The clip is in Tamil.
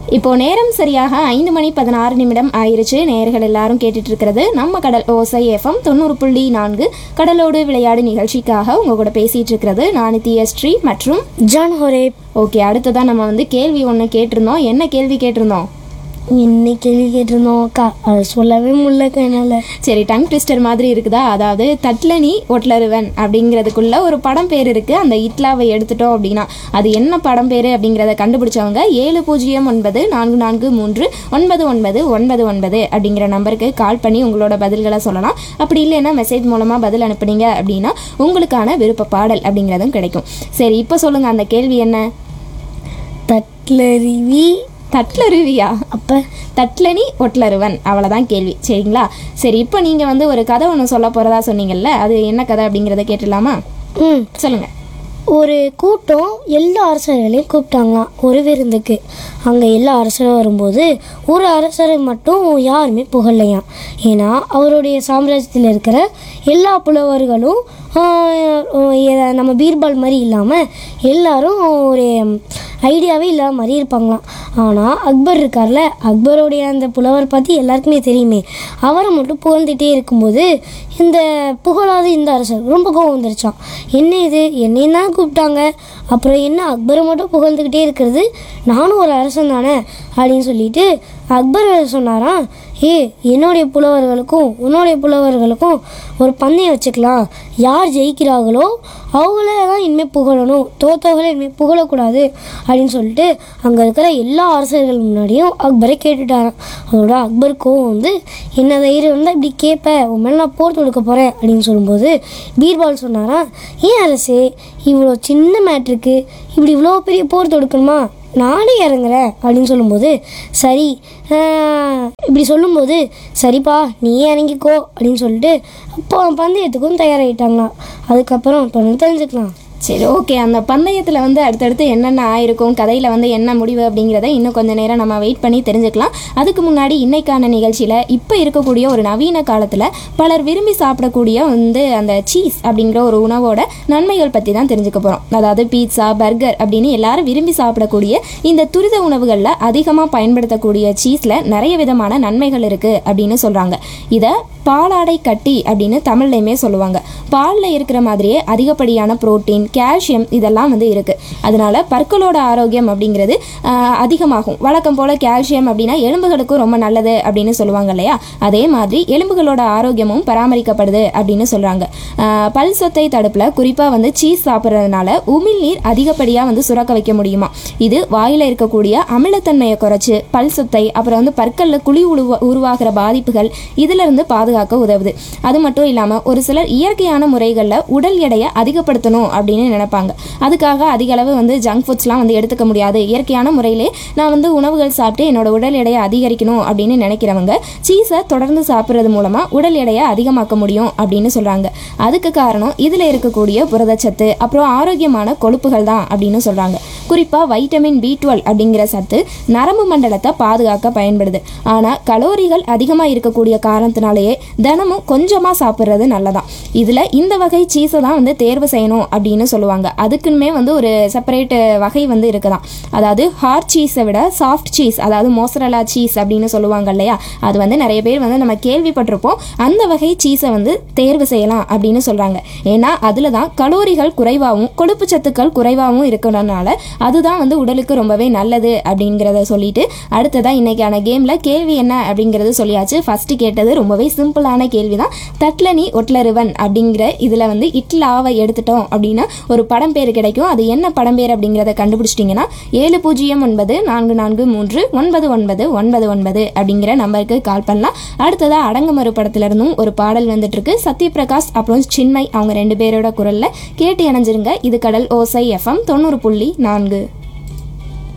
இப்போ நேரம் சரியாக ஐந்து மணி பதினாறு நிமிடம் ஆயிருச்சு நேயர்கள் எல்லாரும் கேட்டுட்டு இருக்கிறது நம்ம கடல் ஓசை எஃப்எம் தொண்ணூறு புள்ளி நான்கு கடலோடு விளையாடு நிகழ்ச்சிக்காக உங்க கூட பேசிட்டு இருக்கிறது நான் ஸ்ரீ மற்றும் ஜான் ஹொரேப் ஓகே அடுத்ததான் நம்ம வந்து கேள்வி ஒன்று கேட்டிருந்தோம் என்ன கேள்வி கேட்டிருந்தோம் என்ன கேள்வி கேட்டிருந்தோம் அக்கா அதை சொல்லவே முடியலக்கா என்னால் சரி டங் ட்விஸ்டர் மாதிரி இருக்குதா அதாவது தட்லனி ஒட்லருவன் அப்படிங்கிறதுக்குள்ள ஒரு படம் பேர் இருக்கு அந்த இட்லாவை எடுத்துட்டோம் அப்படின்னா அது என்ன படம் பேர் அப்படிங்கிறத கண்டுபிடிச்சவங்க ஏழு பூஜ்ஜியம் ஒன்பது நான்கு நான்கு மூன்று ஒன்பது ஒன்பது ஒன்பது ஒன்பது அப்படிங்கிற நம்பருக்கு கால் பண்ணி உங்களோட பதில்களை சொல்லலாம் அப்படி இல்லைன்னா மெசேஜ் மூலமாக பதில் அனுப்புனீங்க அப்படின்னா உங்களுக்கான விருப்ப பாடல் அப்படிங்கிறதும் கிடைக்கும் சரி இப்போ சொல்லுங்க அந்த கேள்வி என்ன தட்லருவி தட்லருவியா அப்போ தட்லனி ஒட்லருவன் அவ்வளோதான் கேள்வி சரிங்களா சரி இப்போ நீங்கள் வந்து ஒரு கதை ஒன்று சொல்ல போகிறதா சொன்னீங்கல்ல அது என்ன கதை அப்படிங்கிறத கேட்டுடலாமா ம் சொல்லுங்க ஒரு கூட்டம் எல்லா அரசர்களையும் கூப்பிட்டாங்களாம் ஒரு விருந்துக்கு அங்கே எல்லா அரசரும் வரும்போது ஒரு அரசரை மட்டும் யாருமே புகழலையாம் ஏன்னா அவருடைய சாம்ராஜ்யத்தில் இருக்கிற எல்லா புலவர்களும் ஆஹ், இத- நம்ம பீர்பால் மாதிரி இல்லாமல் எல்லாரும் ஒரு ஐடியாவே இல்லாத மாதிரி இருப்பாங்களாம் ஆனால் அக்பர் இருக்கார்ல அக்பருடைய அந்த புலவர் பற்றி எல்லாருக்குமே தெரியுமே அவரை மட்டும் புகழ்ந்துட்டே இருக்கும்போது இந்த புகழாத இந்த அரசர் ரொம்ப கோவம் வந்துருச்சான் என்ன இது என்னையும் தான் கூப்பிட்டாங்க அப்புறம் என்ன அக்பரை மட்டும் புகழ்ந்துக்கிட்டே இருக்கிறது நானும் ஒரு அரசன் தானே அப்படின்னு சொல்லிட்டு அக்பர் சொன்னாராம் ஏ என்னுடைய புலவர்களுக்கும் உன்னுடைய புலவர்களுக்கும் ஒரு பந்தயம் வச்சுக்கலாம் யார் ஜெயிக்கிறாங்களோ அவங்களே தான் இனிமேல் புகழணும் தோத்தவங்களே இனிமேல் புகழக்கூடாது அப்படின்னு சொல்லிட்டு அங்கே இருக்கிற எல்லா அரசர்கள் முன்னாடியும் அக்பரை கேட்டுட்டாராம் அதோட அக்பர் கோவம் வந்து என்ன தைரியம் இருந்தால் இப்படி கேட்ப உன் மேலே நான் போர் தொடுக்க போகிறேன் அப்படின்னு சொல்லும்போது பீர்பால் சொன்னாராம் ஏன் அரசே இவ்வளோ சின்ன மேட்ருக்கு இப்படி இவ்வளோ பெரிய போர் தொடுக்கணுமா நானே இறங்குறேன் அப்படின்னு சொல்லும்போது சரி ஆஹ், இப்படி சொல்லும்போது சரிப்பா நீயே இறங்கிக்கோ அப்படின்னு சொல்லிட்டு அப்போ பந்தயத்துக்கும் தயாராகிட்டாங்களாம் அதுக்கப்புறம் தொடர்ந்து தெரிஞ்சுக்கலாம் சரி ஓகே அந்த பந்தயத்தில் வந்து அடுத்தடுத்து என்னென்ன ஆயிருக்கும் கதையில் வந்து என்ன முடிவு அப்படிங்கிறத இன்னும் கொஞ்ச நேரம் நம்ம வெயிட் பண்ணி தெரிஞ்சுக்கலாம் அதுக்கு முன்னாடி இன்னைக்கான நிகழ்ச்சியில் இப்போ இருக்கக்கூடிய ஒரு நவீன காலத்தில் பலர் விரும்பி சாப்பிடக்கூடிய வந்து அந்த சீஸ் அப்படிங்கிற ஒரு உணவோட நன்மைகள் பற்றி தான் தெரிஞ்சுக்க போகிறோம் அதாவது பீட்சா பர்கர் அப்படின்னு எல்லாரும் விரும்பி சாப்பிடக்கூடிய இந்த துரித உணவுகளில் அதிகமாக பயன்படுத்தக்கூடிய சீஸில் நிறைய விதமான நன்மைகள் இருக்குது அப்படின்னு சொல்கிறாங்க இதை பாலாடை கட்டி அப்படின்னு தமிழ்லையுமே சொல்லுவாங்க பாலில் இருக்கிற மாதிரியே அதிகப்படியான புரோட்டீன் கால்சியம் இதெல்லாம் வந்து இருக்குது அதனால பற்களோட ஆரோக்கியம் அப்படிங்கிறது ஆஹ், அதிகமாகும் வழக்கம் போல் கால்சியம் அப்படின்னா எலும்புகளுக்கும் ரொம்ப நல்லது அப்படின்னு சொல்லுவாங்க இல்லையா அதே மாதிரி எலும்புகளோட ஆரோக்கியமும் பராமரிக்கப்படுது அப்படின்னு சொல்கிறாங்க பல் சொத்தை தடுப்பில் குறிப்பாக வந்து சீஸ் சாப்பிட்றதுனால உமிழ்நீர் அதிகப்படியாக வந்து சுரக்க வைக்க முடியுமா இது வாயில் இருக்கக்கூடிய அமிலத்தன்மையை குறைச்சு பல் சொத்தை அப்புறம் வந்து பற்களில் குழி உருவா உருவாகிற பாதிப்புகள் இதிலிருந்து பாதுகாக்க உதவுது அது மட்டும் இல்லாமல் ஒரு சிலர் இயற்கையான முறைகளில் உடல் எடையை அதிகப்படுத்தணும் அப்படின்னு நினைப்பாங்க அதுக்காக அதிக அளவு வந்து ஜங்க் ஃபுட்ஸ்லாம் வந்து எடுத்துக்க முடியாது இயற்கையான முறையிலே நான் வந்து உணவுகள் சாப்பிட்டு என்னோட உடல் எடையை அதிகரிக்கணும் அப்படின்னு நினைக்கிறவங்க சீஸை தொடர்ந்து சாப்பிட்றது மூலமாக உடல் எடையை அதிகமாக்க முடியும் அப்படின்னு சொல்கிறாங்க அதுக்கு காரணம் இதில் இருக்கக்கூடிய புரதச்சத்து அப்புறம் ஆரோக்கியமான கொழுப்புகள் தான் அப்படின்னு சொல்கிறாங்க குறிப்பாக வைட்டமின் பி டுவெல் அப்படிங்கிற சத்து நரம்பு மண்டலத்தை பாதுகாக்க பயன்படுது ஆனால் கலோரிகள் அதிகமாக இருக்கக்கூடிய காரணத்தினாலேயே தினமும் கொஞ்சமாக சாப்பிட்றது நல்லதான் இதில் இந்த வகை சீஸை தான் வந்து தேர்வு செய்யணும் அப்படின்னு சொல்லுவாங்க அதுக்குமே வந்து ஒரு செப்பரேட் வகை வந்து இருக்குதாம் அதாவது ஹார்ட் சீஸை விட சாஃப்ட் சீஸ் அதாவது மோசரலா சீஸ் அப்படின்னு சொல்லுவாங்க இல்லையா அது வந்து நிறைய பேர் வந்து நம்ம கேள்விப்பட்டிருப்போம் அந்த வகை சீஸை வந்து தேர்வு செய்யலாம் அப்படின்னு சொல்கிறாங்க ஏன்னா அதில் தான் கலோரிகள் குறைவாகவும் கொழுப்பு சத்துக்கள் குறைவாகவும் இருக்கிறதுனால அதுதான் வந்து உடலுக்கு ரொம்பவே நல்லது அப்படிங்கிறத சொல்லிட்டு அடுத்ததாக இன்னைக்கான கேமில் கேள்வி என்ன அப்படிங்கிறது சொல்லியாச்சு ஃபஸ்ட்டு கேட்டது ரொம்பவே சிம்பிளான கேள்வி தான் தட்லனி ஒட்லருவன் அப்படிங்கிற இதில் வந்து இட்லாவை எடுத்துட்டோம் அப்படின்னா ஒரு படம் பேர் கிடைக்கும் அது என்ன படம் பேர் அப்படிங்கிறத கண்டுபிடிச்சிட்டிங்கன்னா ஏழு பூஜ்ஜியம் ஒன்பது நான்கு நான்கு மூன்று ஒன்பது ஒன்பது ஒன்பது ஒன்பது அப்படிங்கிற நம்பருக்கு கால் பண்ணலாம் அடுத்ததாக அடங்குமறு படத்துலேருந்தும் ஒரு பாடல் வந்துட்டு இருக்கு சத்யபிரகாஷ் அப்புறம் சின்மை அவங்க ரெண்டு பேரோட குரலில் கேட்டு இணைஞ்சிருங்க இது கடல் ஓசை எஃப்எம் தொண்ணூறு புள்ளி நான்கு